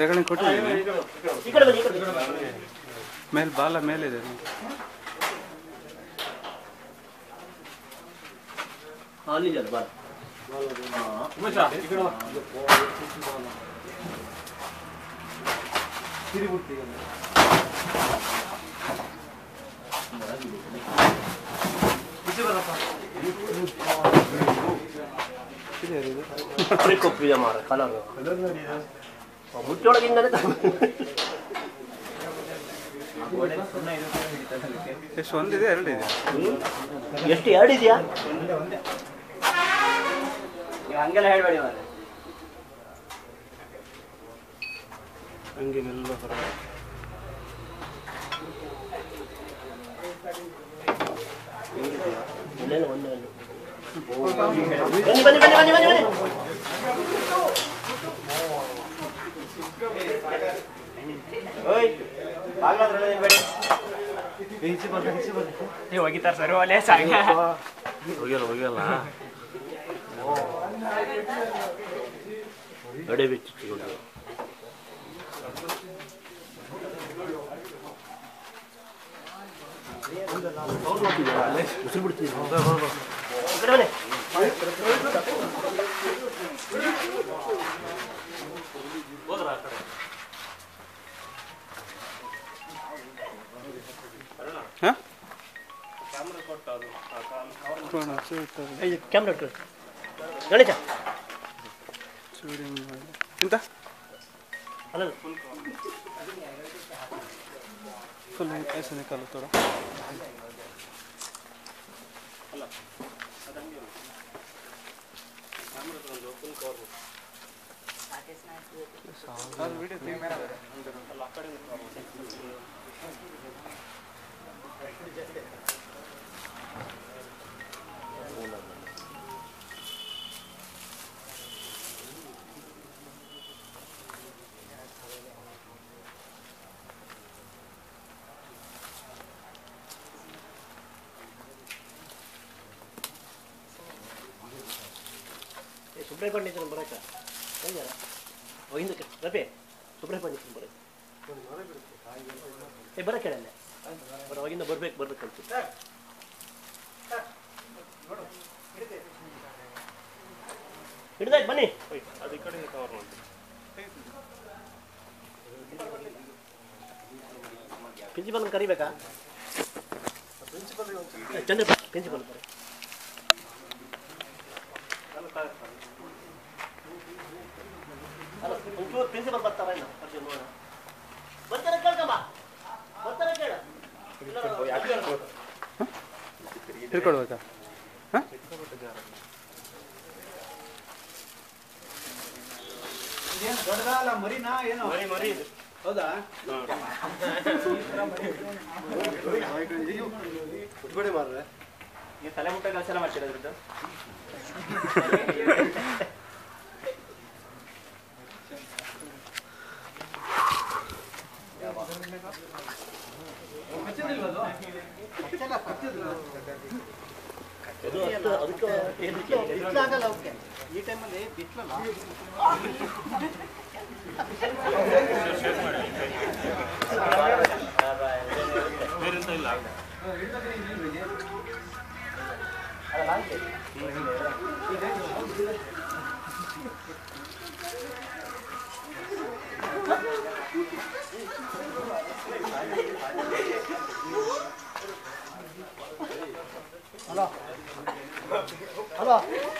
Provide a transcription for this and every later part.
ರೆಗಣಿ ಕೊಟ್ಟಿದ್ದೀನಿ ಈ ಕಡೆ ಬನ್ನಿ ಈ ಕಡೆ ಬನ್ನಿ. ಮೇಲೆ ಬಾಲ ಮೇಲಿದೆ ಹಾ, ಅಲ್ಲಿದೆ ಅದು ಬಾಲ ಬರೀ ಕಪ್ಪಿದೆ ಮಾರ ಕಲರ್ ಮುಚ್ಚೊಳಗಿಂದಲೇ ಎಷ್ಟು ಒಂದಿದೆ ಎರಡಿದೆ ಎಷ್ಟು ಎರಡು ಇದೆಯಾ ಹಂಗೆಲ್ಲ ಹೇಳ್ಬೇಡಿ ಮಾರ್ರೆ. ಹಂಗೆ ಮೆಲ್ಲ ಹೊರ ಇಲ್ಲೇನು ಒಂದೇ ಒಂದು. ಬನ್ನಿ ಬನ್ನಿ ಬನ್ನಿ ಬನ್ನಿ ಬನ್ನಿ ಬನ್ನಿ ಓಯ್ ಬಾಗ್ಲ ಹತ್ರ ನಿಲ್ಬೇಡಿ. ನೀವು ಹೋಗಿತ್ತಾರ ಸರ್ ಒಲೆ ಸಾಂಗ ಹೋಗ್ಯಲ್ಲ ಹೋಗ್ಯಲ್ಲ ಎಡೆ ಬೆಚ್ಚಿಟ್ಕೊಂಡು ಉಸಿರು ಬಿಡ್ತೀನಿ ಈ ಕಡೆ ಬನ್ನಿ. ಹಾಂ ಏಯ್, ಕ್ಯಾಮ್ರಾ ಇಟ್ಕೊಳ್ಳಿ. ಗಣೇಶ ಎಂತ ಅಲ್ಲ ಫುಲ್ ऐसे निकालो थोड़ा ಏ, ಸುಬ್ರಹ್ಮಣ್ಯ ಪಂಡಿತನ ಬರಕ ಹೆಂಗಾರ ಓ ಹಿಂದಕ್ಕೆ ರಪೆ ಸುಬ್ರಹ್ಮಣ್ಯ ಪಂಡಿತನ ಬರಕ ಏ ಬರಕ್ಕೆ ಹೇಳಲ್ಲ ಬರ ಅವಾಗಿಂದ ಬರ್ಬೇಕು ಬರ್ಬೇಕಂತ ಹಿಡ್ದಾಯ್ತು ಬನ್ನಿ ಪ್ರಿನ್ಸಿಪಲ್ ಕರಿಬೇಕಾ ಏ, ಚಂದ್ರ ಪ್ರಿನ್ಸಿಪಲ್ ಬರ ಅಲ್ಲ ಒಂಚೂರು ಪ್ರಿನ್ಸಿಪಲ್ ಬರ್ತಾರ ಇಲ್ಲ ಅರ್ಜುನ್ ನೋಡ ಬರ್ತಾರೆ ಕೇಳ್ಕಮ್ಮ ಬರ್ತಾರೆ ಕೇಳ ಹಿಡ್ಕೊಳ್ಬೇಕಾ ಹಾಂ ಇದೇನ್ ದೊಡ್ಡದಲ್ಲ ಮರಿನಾ ಏನೋ ಹೌದಾ ನೀವು ತಲೆ ಮುಟ್ಟ ಕೆಲಸ ಎಲ್ಲ ಮಾಡ್ತೀರಾ ಅದ್ರದ್ದು ಅದು ಅಷ್ಟು ಅದಕ್ಕೆ ತೆಗೆದಿಕ್ಕೆ ಬಿಸ್ಲಾಗಲ್ಲ ಅವಕ್ಕೆ ಈ ಟೈಮಲ್ಲಿ ಬಿಸ್ಲಲ್ಲ ಹಲೋ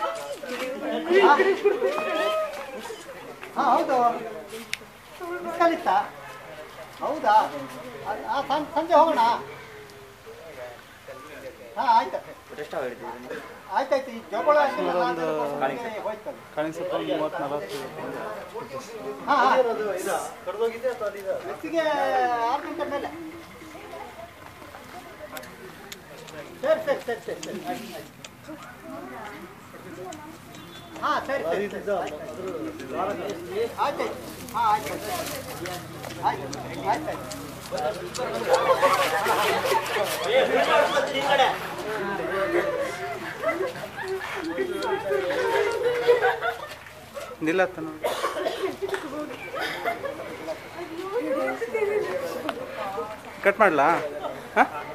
ಹಾ ಹೌದು ಬಿಸ್ಕಲಿತ್ತ ಹೌದಾ ಆ- ಆ ಸಂ- ಸಂಜೆ ಹೋಗೋಣ ಹಾ ಆಯ್ತು ಆಯ್ತಾಯ್ತು ಈ ಜೋಗಳ ಒಂದು ಹೋಯ್ತದೆ ಕಾಣಿಸಪ್ಪ ಮೂವತ್ತು ನಲವತ್ತು ಹಾ ಮೆಸ್ಸಿಗೆ ಆರು ಗಂಟೆ ಮೇಲೆ ಸರಿ ಸರಿ ಸರಿ ಸರಿ ಸರಿ ಆಯ್ತು, ಆಯ್ತು. ಹಾ ಸರಿ ಸರಿ ಸರಿ ಆಯ್ತಾಯ್ತು ಹಾ ಆಯ್ತು ಆಯ್ತು ಆಯ್ತಾಯ್ತು ಈ ಕಡೆ ನಿಲ್ಲತ್ತ ನೋಡಿ ಕಟ್ ಮಾಡಲಾ ಹಾಂ